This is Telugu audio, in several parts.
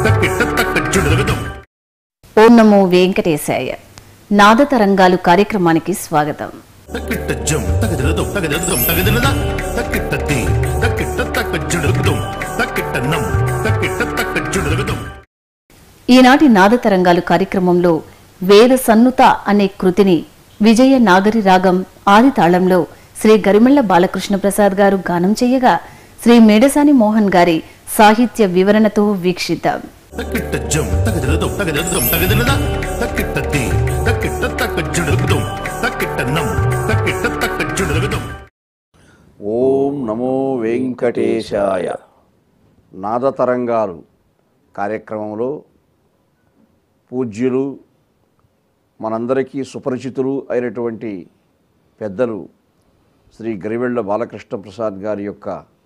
తక్కిట తక్క చుడుదుగుదం ఓం నమో వెంకటేశాయ నాద తరంగాలు కార్యక్రమానికి స్వాగతం తక్కిట జం తగదిలదం తగదిలదం తగదిలద తక్కిట తి తక్కిట తక్క చుడుదుగుదం తక్కిట నం తక్కిట తక్క చుడుదుగుదం ఈనాటి నాద తరంగాలు కార్యక్రమంలో వేద సన్నుత అనే కృతిని విజయ నాగరి రాగం ఆది తాళంలో శ్రీ గరిమెళ్ల బాలకృష్ణ ప్రసాద్ గారు గానం చేయగా శ్రీ మేడసాని మోహన్ గారి సాహిత్య వివరణతో వీక్షిద్దాం తక్కిట జం తగదిలదం తగదిలదం తగదిలద తక్కిట తి తక్కిట తక్క చుడుదుగుదం తక్కిట నం తక్కిట తక్క చుడుదుగుదం ఓం నమో వెంకటేశాయ నాదతరంగాలు కార్యక్రమంలో పూజ్యులు మనందరికీ సుపరిచితులు అయినటువంటి పెద్దలు శ్రీ గరివెళ్ళ బాలకృష్ణ ప్రసాద్ గారి యొక్క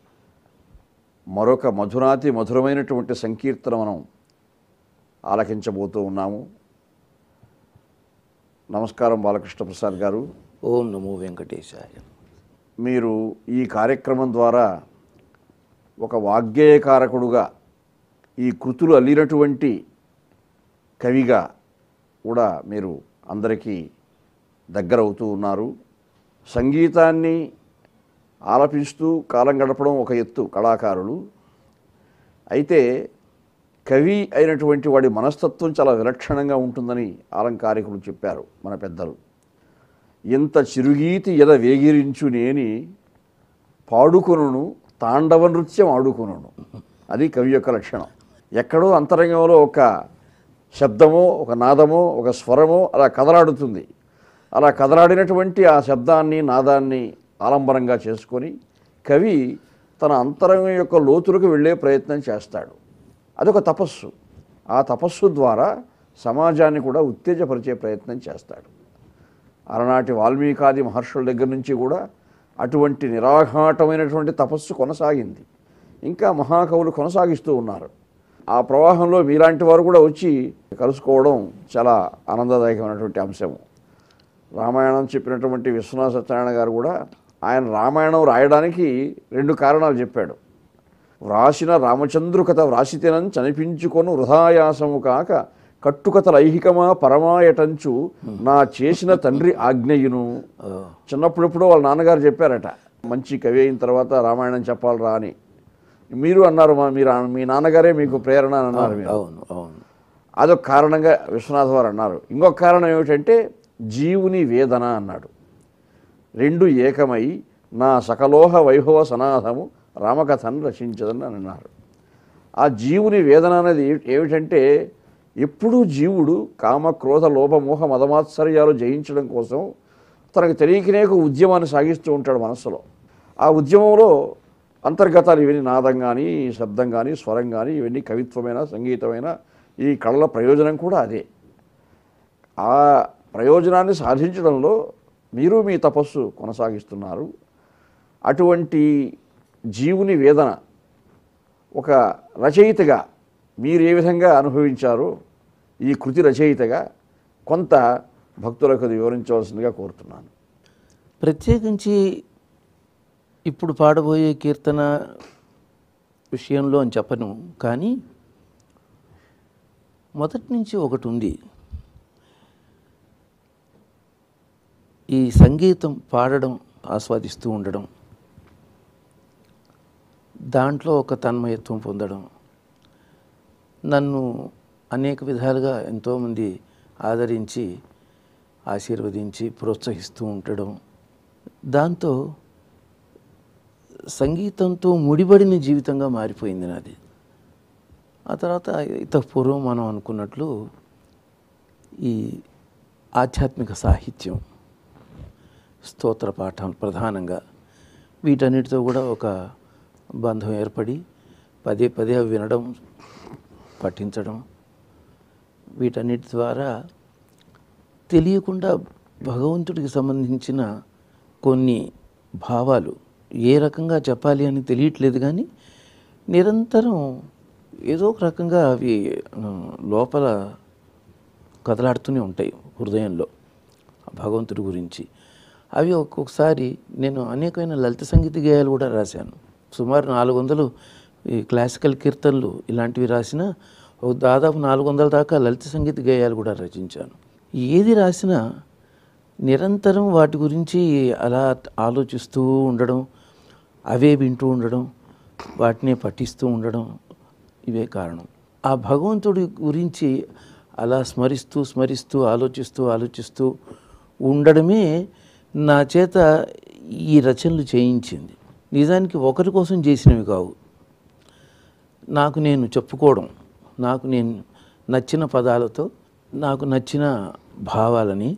మరొక మధురాతి మధురమైనటువంటి సంకీర్తన మనం ఆలకించబోతూ ఉన్నాము నమస్కారం బాలకృష్ణ ప్రసాద్ గారు ఓం నమో వెంకటేశాయ మీరు ఈ కార్యక్రమం ద్వారా ఒక వాగ్గేయకారకుడుగా ఈ కృతులు అల్లినటువంటి కవిగా కూడా మీరు అందరికీ దగ్గరవుతూ ఉన్నారు సంగీతాన్ని ఆలపిస్తూ కాలం గడపడం ఒక ఎత్తు కళాకారులు అయితే కవి అయినటువంటి వాడి మనస్తత్వం చాలా విలక్షణంగా ఉంటుందని అలంకారికులు చెప్పారు మన పెద్దలు ఇంత చిరుగీతి ఎద వేగిరించు నేని పాడుకొనును తాండవ నృత్యం ఆడుకొనును అది కవి యొక్క లక్షణం ఎక్కడో అంతరంగంలో ఒక శబ్దమో ఒక నాదమో ఒక స్వరమో అలా కదలాడుతుంది అలా కదలాడినటువంటి ఆ శబ్దాన్ని నాదాన్ని ఆలంబనంగా చేసుకొని కవి తన అంతరంగం యొక్క లోతులకు వెళ్ళే ప్రయత్నం చేస్తాడు అదొక తపస్సు ఆ తపస్సు ద్వారా సమాజాన్ని కూడా ఉత్తేజపరిచే ప్రయత్నం చేస్తాడు అలనాటి వాల్మీకాది మహర్షుల దగ్గర నుంచి కూడా అటువంటి నిరాఘాటమైనటువంటి తపస్సు కొనసాగింది ఇంకా మహాకవులు కొనసాగిస్తూ ఉన్నారు ఆ ప్రవాహంలో మీలాంటి వారు కూడా వచ్చి కలుసుకోవడం చాలా ఆనందదాయకమైనటువంటి అంశము రామాయణం చెప్పినటువంటి విశ్వనాథ సత్యనారాయణ గారు కూడా ఆయన రామాయణం రాయడానికి రెండు కారణాలు చెప్పాడు వ్రాసిన రామచంద్రు కథ వ్రాసితేనం చనిపించుకొను వృధాయాసము కాక కట్టుకథ ఐహికమా పరమాయటంచు నా చేసిన తండ్రి ఆజ్ఞయును చిన్నప్పుడెప్పుడో వాళ్ళ నాన్నగారు చెప్పారట మంచి కవి అయిన తర్వాత రామాయణం చెప్పాలరా అని మీరు అన్నారు మా మీరు మీ నాన్నగారే మీకు ప్రేరణ అని అన్నారు మీరు అవును అవును అదొక కారణంగా విశ్వనాథ్ వారు అన్నారు ఇంకొక కారణం ఏమిటంటే జీవుని వేదన అన్నాడు రెండు ఏకమై నా సకలోహ వైభవ సనాథము రామకథను రచించదని అని అన్నారు ఆ జీవుని వేదన అనేది ఏ- ఏమిటంటే ఎప్పుడూ జీవుడు కామ క్రోధ లోభమోహ మదమాత్సర్యాలు జయించడం కోసం తనకు తెలియకనే ఒక ఉద్యమాన్ని సాగిస్తూ ఉంటాడు మనస్సులో ఆ ఉద్యమంలో అంతర్గతాలు ఇవన్నీ నాదం కానీ శబ్దం కానీ స్వరం కానీ ఇవన్నీ కవిత్వమైన సంగీతమైన ఈ కళల ప్రయోజనం కూడా అదే ఆ ప్రయోజనాన్ని సాధించడంలో మీరు మీ తపస్సు కొనసాగిస్తున్నారు అటువంటి జీవుని వేదన ఒక రచయితగా మీరు ఏ విధంగా అనుభవించారో ఈ కృతి రచయితగా కొంత భక్తులకు అది వివరించవలసిందిగా కోరుతున్నాను ప్రత్యేకించి ఇప్పుడు పాడబోయే కీర్తన విషయంలో అని చెప్పను కానీ మొదటి నుంచి ఒకటి ఉంది ఈ సంగీతం పాడడం ఆస్వాదిస్తూ ఉండడం దాంట్లో ఒక తన్మయత్వం పొందడం నన్ను అనేక విధాలుగా ఎంతోమంది ఆదరించి ఆశీర్వదించి ప్రోత్సహిస్తూ ఉండడం దాంతో సంగీతంతో ముడిపడిన జీవితంగా మారిపోయింది నాది ఆ తర్వాత ఇత పూర్వం మనం అనుకున్నట్లు ఈ ఆధ్యాత్మిక సాహిత్యం స్తోత్ర పాఠం ప్రధానంగా వీటన్నిటితో కూడా ఒక బంధం ఏర్పడి పదే పదే అవి వినడం పఠించడం వీటన్నిటి ద్వారా తెలియకుండా భగవంతుడికి సంబంధించిన కొన్ని భావాలు ఏ రకంగా చెప్పాలి అని తెలియట్లేదు కానీ నిరంతరం ఏదో ఒక రకంగా అవి ఆ, లోపల కదలాడుతూనే ఉంటాయి హృదయంలో ఆ భగవంతుడి గురించి అవి ఒక్కొక్కసారి నేను అనేకమైన లలిత సంగీత గేయాలు కూడా రాశాను సుమారు నాలుగు వందలు ఈ క్లాసికల్ కీర్తనలు ఇలాంటివి రాసిన ఒక దాదాపు నాలుగు వందల దాకా లలిత సంగీత గేయాలు కూడా రచించాను ఏది రాసినా నిరంతరం వాటి గురించి అలా ఆలోచిస్తూ ఉండడం అవే వింటూ ఉండడం వాటినే పఠిస్తూ ఉండడం ఇవే కారణం ఆ భగవంతుడి గురించి అలా స్మరిస్తూ స్మరిస్తూ ఆలోచిస్తూ ఆలోచిస్తూ ఉండడమే నా చేత ఈ రచనలు చేయించింది నిజానికి ఒకరి కోసం చేసినవి కావు నాకు నేను చెప్పుకోవడం నాకు నేను నచ్చిన పదాలతో నాకు నచ్చిన భావాలని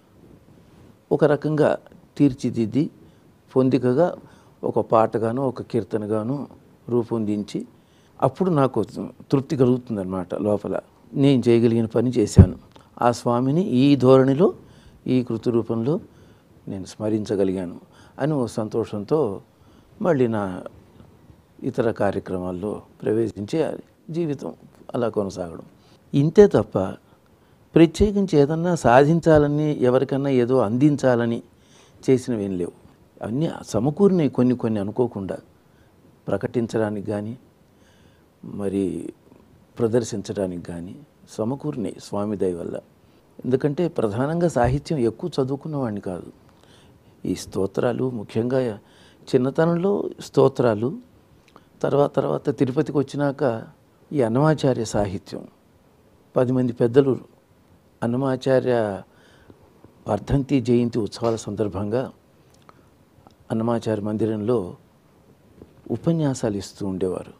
ఒక రకంగా తీర్చిదిద్ది పొందికగా ఒక పాటగాను ఒక కీర్తనగాను రూపొందించి అప్పుడు నాకు తృప్తి కలుగుతుందన్నమాట లోపల నేను చేయగలిగిన పని చేశాను ఆ స్వామిని ఈ ధోరణిలో ఈ కృతి రూపంలో నేను స్మరించగలిగాను అని ఓ సంతోషంతో మళ్ళీ నా ఇతర కార్యక్రమాల్లో ప్రవేశించే జీవితం అలా కొనసాగడం ఇంతే తప్ప ప్రత్యేకించి ఏదన్నా సాధించాలని ఎవరికన్నా ఏదో అందించాలని చేసినవేం లేవు అన్నీ సమకూరినాయి కొన్ని కొన్ని అనుకోకుండా ప్రకటించడానికి కానీ మరి ప్రదర్శించడానికి కానీ సమకూరినాయి స్వామి దయ వల్ల ఎందుకంటే ప్రధానంగా సాహిత్యం ఎక్కువ చదువుకున్నవాడిని కాదు ఈ స్తోత్రాలు ముఖ్యంగా చిన్నతనంలో స్తోత్రాలు తర్వాత తర్వాత తిరుపతికి వచ్చినాక ఈ అన్నమాచార్య సాహిత్యం పది మంది పెద్దలు అన్నమాచార్య వర్ధంతి జయంతి ఉత్సవాల సందర్భంగా అన్నమాచార్య మందిరంలో ఉపన్యాసాలు ఇస్తూ ఉండేవారు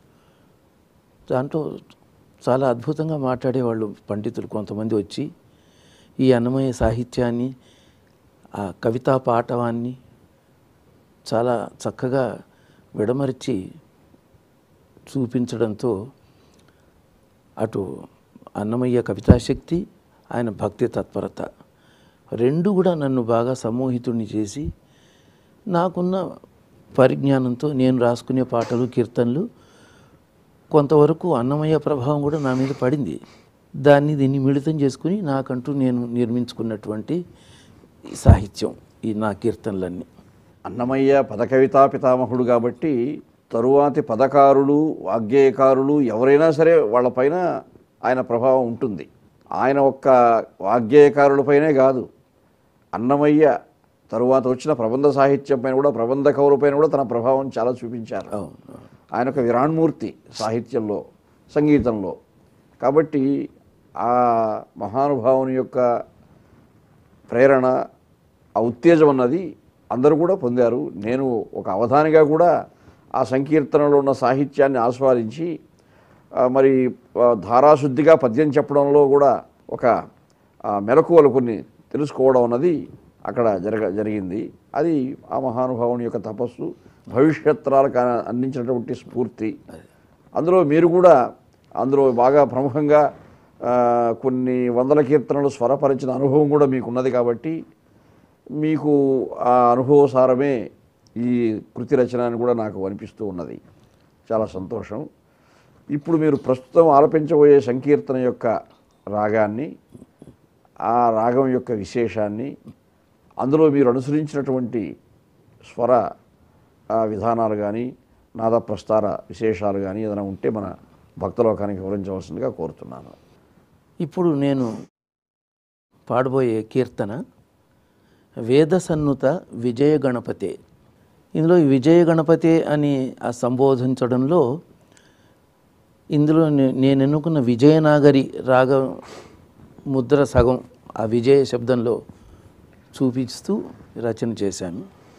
దాంట్లో చాలా అద్భుతంగా మాట్లాడేవాళ్ళు పండితులు కొంతమంది వచ్చి ఈ అన్నమయ సాహిత్యాన్ని ఆ కవితా పాఠవాన్ని చాలా చక్కగా విడమరిచి చూపించడంతో అటు అన్నమయ్య కవితాశక్తి ఆయన భక్తి తత్పరత రెండు కూడా నన్ను బాగా సమ్మోహితుడిని చేసి నాకున్న పరిజ్ఞానంతో నేను రాసుకునే పాటలు కీర్తనలు కొంతవరకు అన్నమయ్య ప్రభావం కూడా నా మీద పడింది దాన్ని దీన్ని మిళితం చేసుకుని నాకంటూ నేను నిర్మించుకున్నటువంటి ఈ సాహిత్యం ఈ నా కీర్తనలన్నీ అన్నమయ్య పదకవితా పితామహుడు కాబట్టి తరువాతి పదకారులు వాగ్గేయకారులు ఎవరైనా సరే వాళ్ళపైన ఆయన ప్రభావం ఉంటుంది ఆయన ఒక్క వాగ్గేయకారులపైనే కాదు అన్నమయ్య తరువాత వచ్చిన ప్రబంధ సాహిత్యం పైన కూడా ప్రబంధ కవులపైన కూడా తన ప్రభావం చాలా చూపించారు అవును అవును. ఆయన ఒక విరాణమూర్తి సాహిత్యంలో సంగీతంలో కాబట్టి ఆ మహానుభావుని యొక్క ప్రేరణ ఆ ఉత్తేజం అన్నది అందరూ కూడా పొందారు నేను ఒక అవధానిగా కూడా ఆ సంకీర్తనలో ఉన్న సాహిత్యాన్ని ఆస్వాదించి ఆ, మరి ఆ, ధారాశుద్ధిగా పద్యం చెప్పడంలో కూడా ఒక ఆ, మెలకువలు కొన్ని తెలుసుకోవడం అన్నది అక్కడ జరగ జరిగింది అది ఆ మహానుభావుని యొక్క తపస్సు భవిష్యత్తరాలకు ఆ- అందించినటువంటి స్ఫూర్తి అందులో మీరు కూడా అందులో బాగా ప్రముఖంగా ఆ, కొన్ని వందల కీర్తనలు స్వరపరిచిన అనుభవం కూడా మీకు ఉన్నది కాబట్టి మీకు ఆ అనుభవసారమే ఈ కృతి రచన అని కూడా నాకు అనిపిస్తూ ఉన్నది చాలా సంతోషం ఇప్పుడు మీరు ప్రస్తుతం ఆలపించబోయే సంకీర్తన యొక్క రాగాన్ని ఆ రాగం యొక్క విశేషాన్ని అందులో మీరు అనుసరించినటువంటి స్వర ఆ, విధానాలు కానీ నాద ప్రస్తార విశేషాలు కానీ ఏదైనా ఉంటే మన భక్తలోకానికి వివరించవలసిందిగా కోరుతున్నాను ఇప్పుడు నేను పాడబోయే కీర్తన వేద సన్నుత విజయ గణపతే ఇందులో ఈ విజయ గణపతే అని ఆ సంబోధించడంలో ఇందులో నే- నేను ఎన్నుకున్న విజయనాగరి రాగ ముద్ర సగం ఆ విజయ శబ్దంలో చూపిస్తూ రచన చేశాను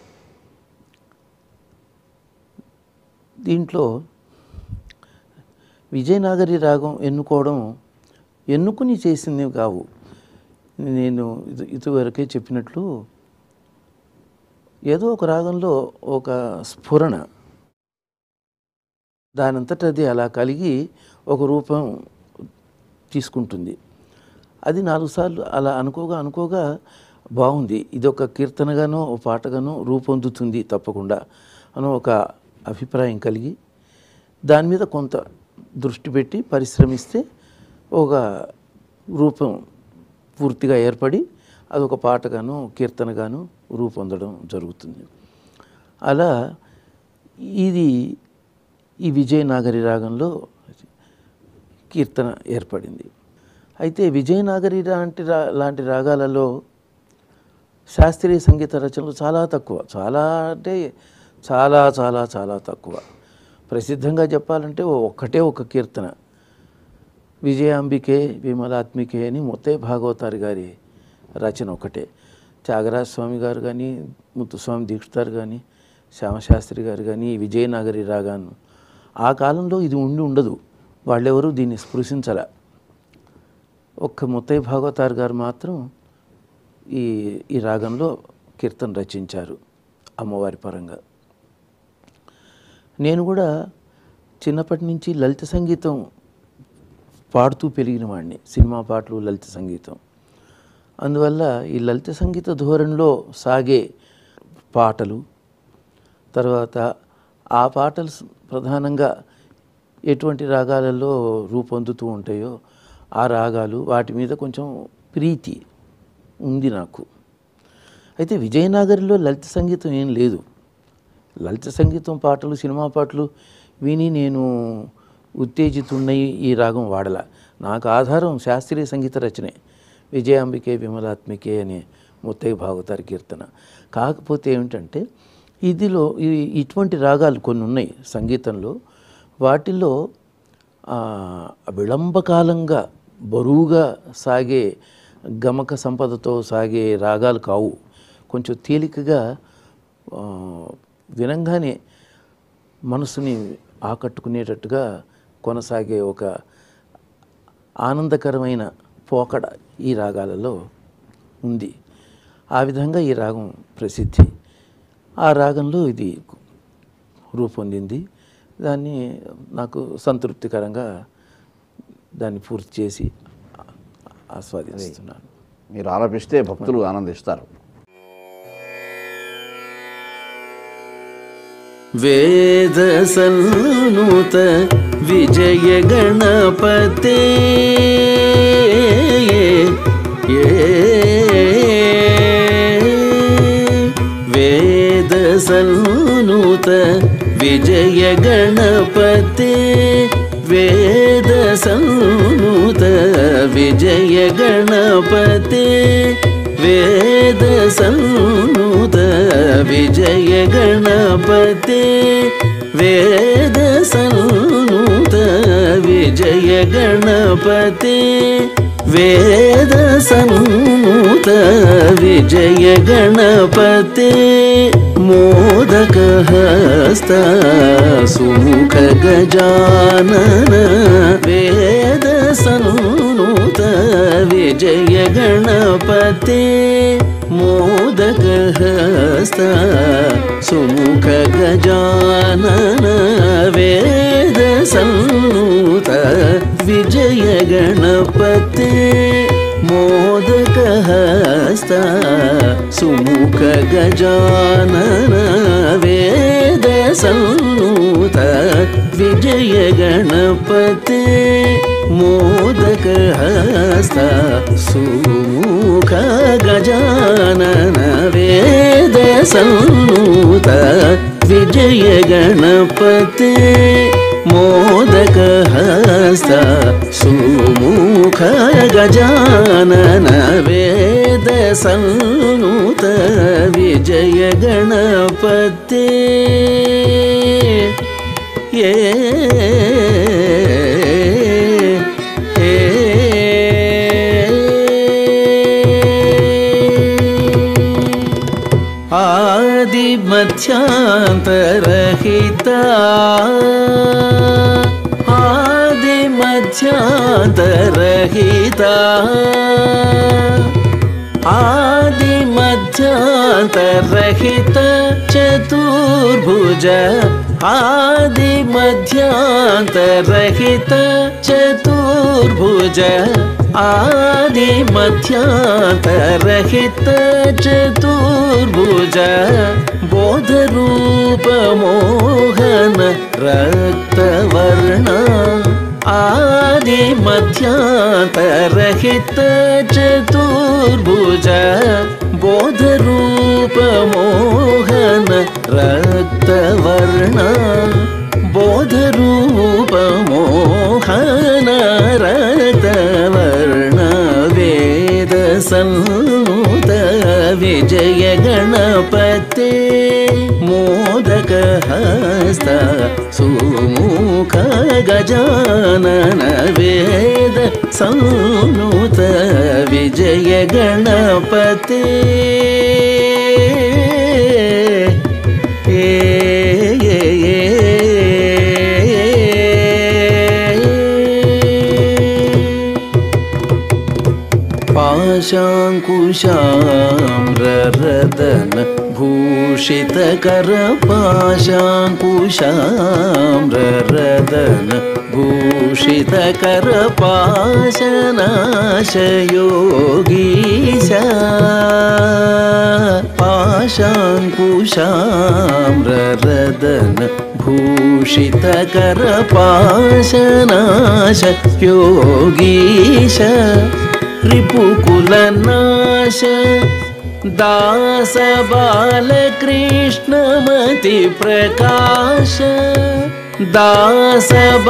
దీంట్లో విజయనాగరి రాగం ఎన్నుకోవడం ఎన్నుకుని చేసింది కావు నేను ఇది ఇదివరకే చెప్పినట్లు ఏదో ఒక రాగంలో ఒక స్ఫురణ దానంతట అది అలా కలిగి ఒక రూపం తీసుకుంటుంది అది నాలుగు సార్లు అలా అనుకోగా అనుకోగా బాగుంది ఇది ఒక కీర్తనగానో ఒక పాటగానో రూపొందుతుంది తప్పకుండా అని ఒక అభిప్రాయం కలిగి దాని మీద కొంత దృష్టి పెట్టి పరిశ్రమిస్తే ఒక రూపం పూర్తిగా ఏర్పడి అదొక పాటగాను కీర్తనగాను రూపొందడం జరుగుతుంది అలా ఇది ఈ విజయనాగరి రాగంలో కీర్తన ఏర్పడింది అయితే విజయనగరి లాంటి రా లాంటి రాగాలలో శాస్త్రీయ సంగీత రచనలు చాలా తక్కువ చాలా అంటే చాలా చాలా చాలా తక్కువ ప్రసిద్ధంగా చెప్పాలంటే ఓ ఒక్కటే ఒక కీర్తన విజయాంబికే విమలాత్మికే అని ముత్తే భాగవతారి గారి రచన ఒకటే త్యాగరాజ స్వామి గారు కానీ ముత్తుస్వామి దీక్షితారు కానీ శ్యామశాస్త్రి గారు కానీ ఈ విజయనగరి రాగాను ఆ కాలంలో ఇది ఉండి ఉండదు వాళ్ళెవరూ దీన్ని స్పృశించాల ఒక్క ముత్తయ్య భాగవతారు గారు మాత్రం ఈ ఈ రాగంలో కీర్తన రచించారు అమ్మవారి పరంగా నేను కూడా చిన్నప్పటి నుంచి లలిత సంగీతం పాడుతూ పెరిగిన వాడిని సినిమా పాటలు లలిత సంగీతం అందువల్ల ఈ లలిత సంగీత ధోరణిలో సాగే పాటలు తర్వాత ఆ పాటలు స్- ప్రధానంగా ఎటువంటి రాగాలలో రూపొందుతూ ఉంటాయో ఆ రాగాలు వాటి మీద కొంచెం ప్రీతి ఉంది నాకు అయితే విజయనగరిలో లలిత సంగీతం ఏం లేదు లలిత సంగీతం పాటలు సినిమా పాటలు విని నేను ఉత్తేజితున్నయి ఈ రాగం వాడల నాకు ఆధారం శాస్త్రీయ సంగీత రచనే విజయాంబికే విమలాత్మికే అనే ముత్తయ్య భాగవతారి కీర్తన కాకపోతే ఏమిటంటే ఇదిలో ఈ- ఇటువంటి రాగాలు కొన్ని ఉన్నాయి సంగీతంలో వాటిల్లో ఆ, విళంబకాలంగా బరువుగా సాగే గమక సంపదతో సాగే రాగాలు కావు కొంచెం తేలికగా ఆ, వినంగానే మనసుని ఆకట్టుకునేటట్టుగా కొనసాగే ఒక ఆనందకరమైన పోకడ ఈ రాగాలలో ఉంది ఆ విధంగా ఈ రాగం ప్రసిద్ధి ఆ రాగంలో ఇది రూపొందింది దాన్ని నాకు సంతృప్తికరంగా దాన్ని పూర్తి చేసి ఆస్వాదిస్తున్నాను మీరు ఆలపిస్తే భక్తులు ఆనందిస్తారు वेदसन्नुत विजय गणपते वेदसन्नुत विजय गणपते वेदसन्नुत विजय गणपते वेदसन्नुत विजय गणपते वेदसन्नुत विजय गणपते वेदसन्नुत विजय गणपते मोदकहस्त सुमुख गजानन वेदसन्नुत विजय गणपते मोदकहस्त सुमुख गजानन वेदसन्नुत विजय गणपते मोदकहस्त सुमुख गजानन वेदसन्नुत विजय गणपते मोदकहस्त सुमुख गजानन वेदसन्नुत विजय गणपते मोदकहस्त सुमुख गजानन वेदसन्नुत विजय गणपते ये आदिमध्यान्तरहिता आदिमध्यान्तरहिता आदिमध्यान्तरहित चतुर्भुज आदिमध्यान्तरहित चतुर्भुज आदिमध्यान्तरहित चतुर्भुज बोधरूपमोहन रक्तवर्ण आदिमध्यान्तरहित चतुर्भुज बोधरूपमोहन रक्तवर्ण बोधरूपमोहन రక్తవర్ణ వేద సన్నుత విజయ గణపతే మోదక హస్త సుముఖ గజానన వేద సన్నుత విజయ గణపతే ఏ ఏ ఏ पाशाङ्कुशाम्ररदन भूषितकरपाशाङ्कुशाम्ररदन भूषितकरपाशनाशयोगीश पाशाङ्कुशाम्ररदन भूषितकरपाशनाश योगीश रिपुकुलनाश दास बालकृष्णमति प्रकाश दास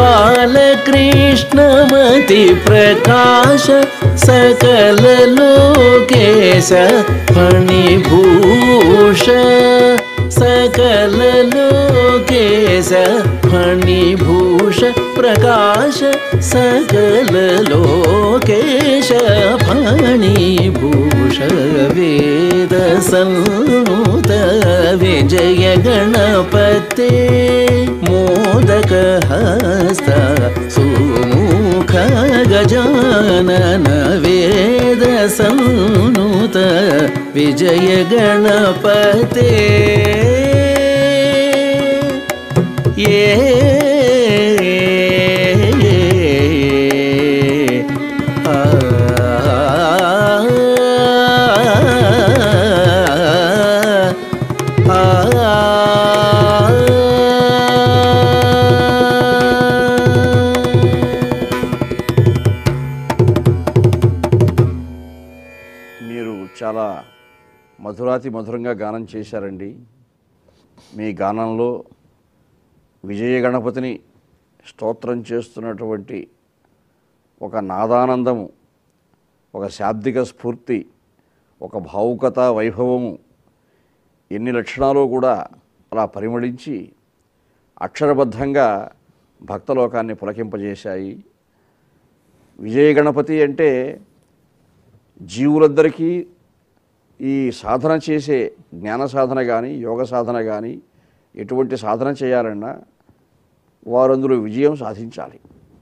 बालकृष्णमति प्रकाश सकल लोकेश फणिभूष सकल लोकेश फणिभूष प्रकाश सकल लोकेश फणिभूष वेद सन्नुत विजय गणपते मोदक हस्त सुमुख गजानन वेद सन्नुत विजय गणपते ఏ మీరు చాలా మధురాతి మధురంగా గానం చేశారండి మీ గానంలో విజయ గణపతిని స్తోత్రం చేస్తున్నటువంటి ఒక నాదానందము ఒక శాబ్దిక స్ఫూర్తి ఒక భావుకత వైభవము ఎన్ని లక్షణాలు కూడా అలా పరిమళించి అక్షరబద్ధంగా భక్తలోకాన్ని పులకింపజేశాయి విజయ గణపతి అంటే జీవులందరికీ ఈ సాధన చేసే జ్ఞాన సాధన కానీ యోగ సాధన కానీ ఎటువంటి సాధన చేయాలన్నా వారు అందులో విజయం సాధించాలి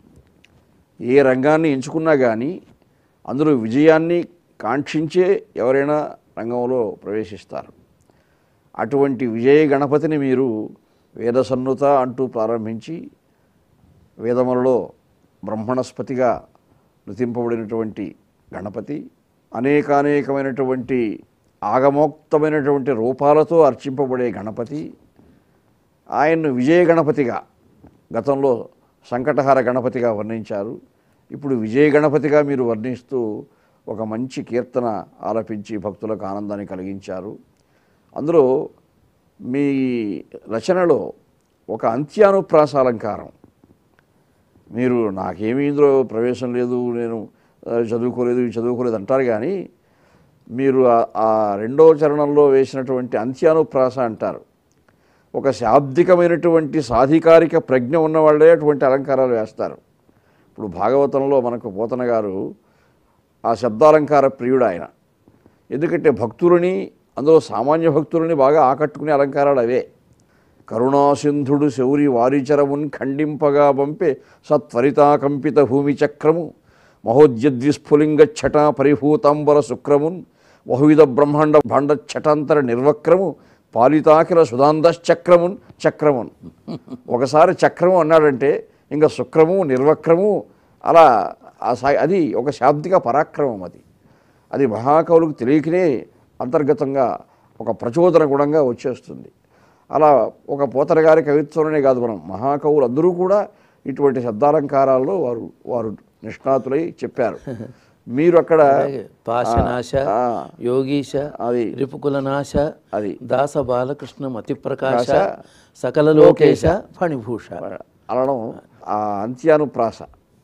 ఏ రంగాన్ని ఎంచుకున్నా కానీ అందులో విజయాన్ని కాంక్షించే ఎవరైనా రంగంలో ప్రవేశిస్తారు అటువంటి విజయ గణపతిని మీరు వేదసన్నుత అంటూ ప్రారంభించి వేదములలో బ్రహ్మణస్పతిగా నృతింపబడినటువంటి గణపతి అనేకానేకమైనటువంటి ఆగమోక్తమైనటువంటి రూపాలతో అర్చింపబడే గణపతి ఆయన్ను విజయ గణపతిగా గతంలో సంకటహార గణపతిగా వర్ణించారు ఇప్పుడు విజయ గణపతిగా మీరు వర్ణిస్తూ ఒక మంచి కీర్తన ఆలపించి భక్తులకు ఆనందాన్ని కలిగించారు అందులో మీ రచనలో ఒక అంత్యానుప్రాస అలంకారం మీరు నాకేమీ ఇందులో ప్రవేశం లేదు నేను ఆ, చదువుకోలేదు ఇవి చదువుకోలేదు అంటారు కానీ మీరు ఆ- ఆ రెండవ చరణంలో వేసినటువంటి అంత్యానుప్రాస అంటారు ఒక శాబ్దికమైనటువంటి సాధికారిక ప్రజ్ఞ ఉన్నవాళ్ళే అటువంటి అలంకారాలు వేస్తారు ఇప్పుడు భాగవతంలో మనకు పోతన గారు ఆ శబ్దాలంకార ప్రియుడు ఆయన ఎందుకంటే భక్తులని అందులో సామాన్య భక్తులని బాగా ఆకట్టుకునే అలంకారాలు అవే కరుణాసింధుడు శౌరి వారిచరమున్ ఖండింపగా పంపే సత్వరితాకంపిత భూమి చక్రము మహోద్యద్విస్ఫులింగ ఛటా పరిభూతాంబర శుక్రమున్ బహువిధ బ్రహ్మాండ భాండ ఛటాంతర నిర్వక్రము పాలితాకిల సుధాంధశ్చక్రమున్ చక్రమున్ ఒకసారి చక్రము అన్నాడంటే ఇంకా శుక్రము నిర్వక్రము అలా ఆ సా- అది ఒక శాబ్దిక పరాక్రమం అది అది మహాకవులకు తెలియకనే అంతర్గతంగా ఒక ప్రచోదన గుణంగా వచ్చేస్తుంది అలా ఒక పోతన గారి కవిత్వంలోనే కాదు మనం మహాకవులు అందరూ కూడా ఇటువంటి శబ్దాలంకారాల్లో వారు వారు నిష్ణాతులై చెప్పారు మీరు అక్కడ అలాగే పాశనాశ ఆ, యోగీశ అది. రిపుకులనాశ అది. దాస బాలకృష్ణ మతి ప్రకాశ ప్రకాశ, సకల లోకేశ ఫణిభూష అనడం ఆ అంత్యానుప్రాస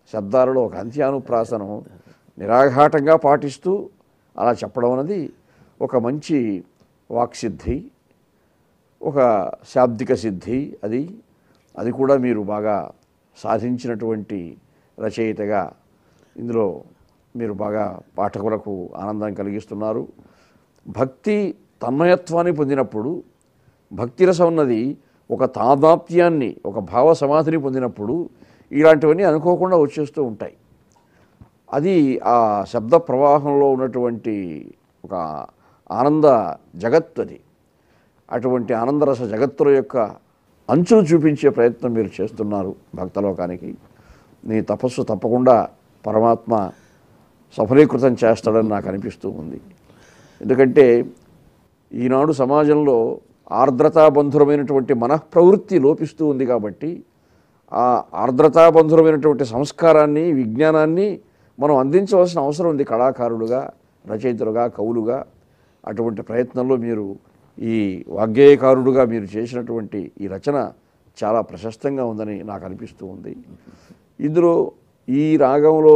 శబ్దాలలో ఒక అంత్యానుప్రాసను నిరాఘాటంగా పాటిస్తూ అలా చెప్పడం అనేది ఒక మంచి వాక్సిద్ధి ఒక శాబ్దిక సిద్ధి అది అది కూడా మీరు బాగా సాధించినటువంటి రచయితగా ఇందులో మీరు బాగా పాఠకులకు ఆనందం కలిగిస్తున్నారు భక్తి తన్మయత్వాన్ని పొందినప్పుడు భక్తి రసం అన్నది ఒక తాదాప్యాన్ని ఒక భావ సమాధిని పొందినప్పుడు ఇలాంటివన్నీ అనుకోకుండా వచ్చేస్తూ ఉంటాయి అది ఆ శబ్ద ప్రవాహంలో ఉన్నటువంటి ఒక ఆనంద జగత్ అది అటువంటి ఆనందరస జగత్తుల యొక్క అంచులు చూపించే ప్రయత్నం మీరు చేస్తున్నారు భక్తలోకానికి నీ తపస్సు తప్పకుండా పరమాత్మ సఫలీకృతం చేస్తాడని నాకు అనిపిస్తూ ఉంది ఎందుకంటే ఈనాడు సమాజంలో ఆర్ద్రతాబంధురమైనటువంటి మనఃప్రవృత్తి లోపిస్తూ ఉంది కాబట్టి ఆ ఆర్ద్రతాబంధురమైనటువంటి సంస్కారాన్ని విజ్ఞానాన్ని మనం అందించవలసిన అవసరం ఉంది కళాకారులుగా రచయితలుగా కవులుగా అటువంటి ప్రయత్నంలో మీరు ఈ వాగ్గేయకారుడుగా మీరు చేసినటువంటి ఈ రచన చాలా ప్రశస్తంగా ఉందని నాకు అనిపిస్తూ ఉంది ఇందులో ఈ రాగంలో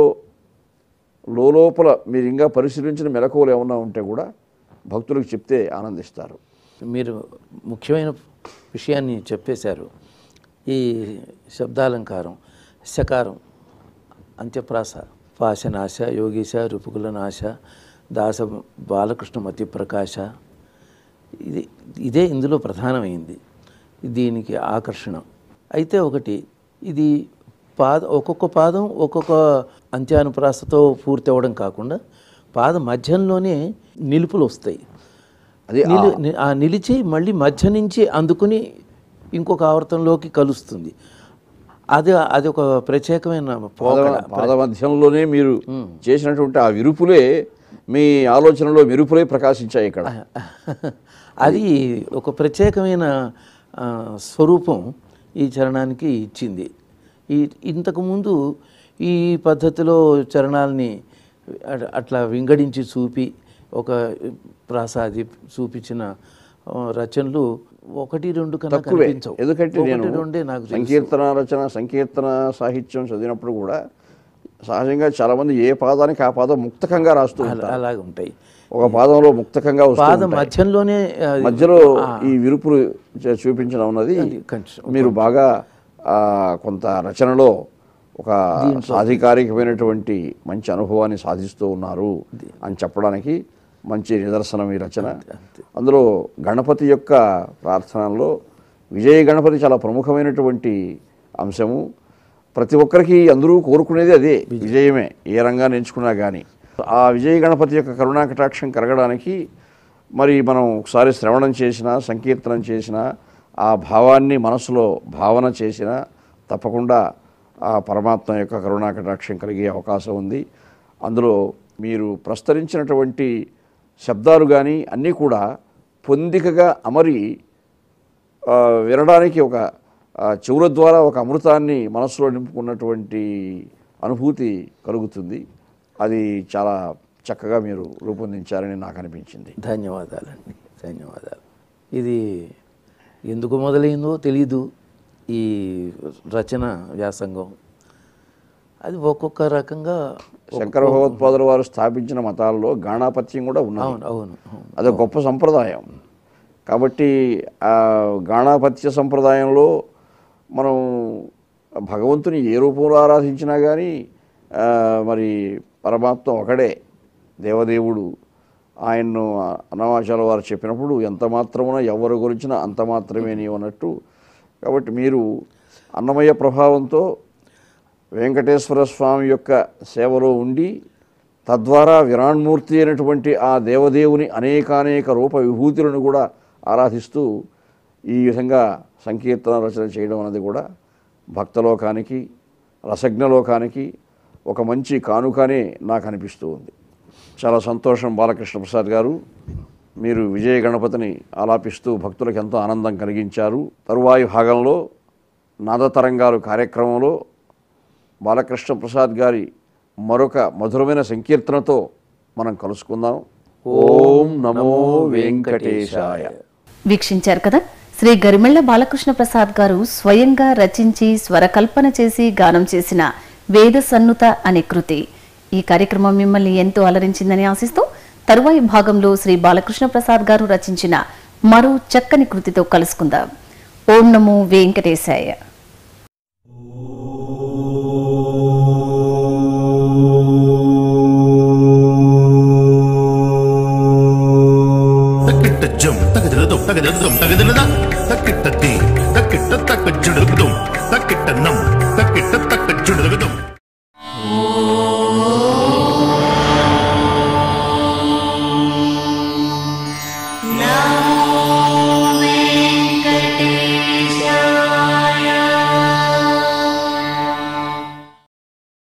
లోపల మీరు ఇంకా పరిశీలించిన మెలకువలు ఏమన్నా ఉంటే కూడా భక్తులకు చెప్తే ఆనందిస్తారు మీరు ముఖ్యమైన విషయాన్ని చెప్పేశారు ఈ శబ్దాలంకారం శకారం అంత్యప్రాస పాశనాశ యోగీశ రుపుకుల నాశ దాస బాలకృష్ణ మతిప్రకాశ ఇది ఇదే ఇందులో ప్రధానమైంది దీనికి ఆకర్షణ అయితే ఒకటి ఇది పాద ఒక్కొక్క పాదం ఒక్కొక్క అంత్యానుప్రాసతో పూర్తి అవ్వడం కాకుండా పాద మధ్యంలోనే నిలుపులు వస్తాయి అది ఆ- నిలి ని- ఆ నిలిచి మళ్ళీ మధ్య నుంచి అందుకుని ఇంకొక ఆవర్తంలోకి కలుస్తుంది అది అది ఒక ప్రత్యేకమైన పోకడ పాద పాద మధ్యంలోనే మీరు చేసినటువంటి ఆ విరుపులే మీ ఆలోచనలో మెరుపులై ప్రకాశించాయి ఇక్కడ అది ఒక ప్రత్యేకమైన ఆ, స్వరూపం ఈ చరణానికి ఇచ్చింది ఈ ఇంతకుముందు ఈ పద్ధతిలో చరణాలని అట్- అట్లా వింగడించి చూపి ఒక ప్రాసాది చూపించిన ఆ, రచనలు ఒకటి రెండు కన్నా తక్కువే కనిపించవు ఎందుకంటే నేను ఒకటి రెండే నాకు తెలుసు. సంకీర్తన రచన సంకీర్తన సాహిత్యం చదివినప్పుడు కూడా సహజంగా చాలామంది ఏ పాదానికి ఆ పాదం ముక్తకంగా రాస్తూ అలా- ఉంటారు అలాగే ఉంటాయి ఒక పాదంలో ముక్తకంగా వస్తూ పాద ఉంటాయి. మధ్యంలోనే ఆ, మధ్యలో ఈ విరుపులు చే- చూపించడం అన్నది కొంచెం- మీరు బాగా ఆ, కొంత రచనలో ఒక సాధికారికమైనటువంటి మంచి అనుభవాన్ని సాధిస్తూ ఉన్నారు అని చెప్పడానికి మంచి నిదర్శనం ఈ రచన అందులో గణపతి యొక్క ప్రార్థనలో విజయ గణపతి చాలా ప్రముఖమైనటువంటి అంశము ప్రతి ఒక్కరికి అందరూ కోరుకునేది అదే విజయమే ఏ రంగాన్ని ఎంచుకున్నా కానీ ఆ విజయ గణపతి యొక్క కరుణా కటాక్షం కలగడానికి మరి మనం ఒకసారి శ్రవణం చేసినా సంకీర్తనం చేసినా ఆ భావాన్ని మనసులో భావన చేసినా తప్పకుండా ఆ పరమాత్మ యొక్క కరుణా కటాక్షం కలిగే అవకాశం ఉంది అందులో మీరు ప్రస్తరించినటువంటి శబ్దాలు కానీ అన్నీ కూడా పొందికగా అమరి ఆ, వినడానికి ఒక ఆ, చెవుల ద్వారా ఒక అమృతాన్ని మనసులో నింపుకున్నటువంటి అనుభూతి కలుగుతుంది అది చాలా చక్కగా మీరు రూపొందించారని నాకు అనిపించింది ధన్యవాదాలండి ధన్యవాదాలు ఇది ఎందుకు మొదలైందో తెలీదు ఈ రచన వ్యాసంగం అది ఒక్కొక్క రకంగా శంకర భగవత్పాదుల వారు స్థాపించిన మతాల్లో గాణాపత్యం కూడా ఉన్నది అవును అవును అవును. అది గొప్ప సంప్రదాయం కాబట్టి ఆ గాణాపత్య సంప్రదాయంలో మనం భగవంతుని ఏ రూపంలో ఆరాధించినా కానీ ఆ, మరి పరమాత్మ ఒకడే దేవదేవుడు ఆయన్ను అన్నమాచార్య వారు చెప్పినప్పుడు ఎంత మాత్రమున ఎవరు గురించినా అంత మాత్రమే నీవు అన్నట్టు కాబట్టి మీరు అన్నమయ్య ప్రభావంతో వెంకటేశ్వర స్వామి యొక్క సేవలో ఉండి తద్వారా విరాణ్మూర్తి అయినటువంటి ఆ దేవదేవుని అనేకానేక రూప విభూతులను కూడా ఆరాధిస్తూ ఈ విధంగా సంకీర్తన రచన చేయడం అనేది కూడా భక్తలోకానికి రసజ్ఞలోకానికి ఒక మంచి కానుకనే నాకు అనిపిస్తూ ఉంది చాలా సంతోషం బాలకృష్ణ ప్రసాద్ గారు మీరు విజయ గణపతిని ఆలాపిస్తూ భక్తులకు ఎంతో ఆనందం కలిగించారు తరువాయి భాగంలో నాదతరంగాలు కార్యక్రమంలో బాలకృష్ణ ప్రసాద్ గారి మరొక మధురమైన సంకీర్తనతో మనం కలుసుకుందాం ఓం నమో వెంకటేశాయ వీక్షించారు కదా శ్రీ గరిమెళ్ల బాలకృష్ణ ప్రసాద్ గారు స్వయంగా రచించి స్వరకల్పన చేసి గానం చేసిన వేద సన్నుత అనే కృతి ఈ కార్యక్రమం మిమ్మల్ని ఎంతో అలరించిందని ఆశిస్తూ తరువాయి భాగంలో శ్రీ బాలకృష్ణ ప్రసాద్ గారు రచించిన మరో చక్కని కృతితో కలుసుకుందాం ఓం నమో వెంకటేశాయ తక్కిట్ట జం తగదిలదం తగదిలదం తగదిలద తక్కిట్ట తీ తక్కిట్ట తక్క జుడుగుదం తక్కిట్ట నం తక్కిట్ట తక్క జుడుగుదం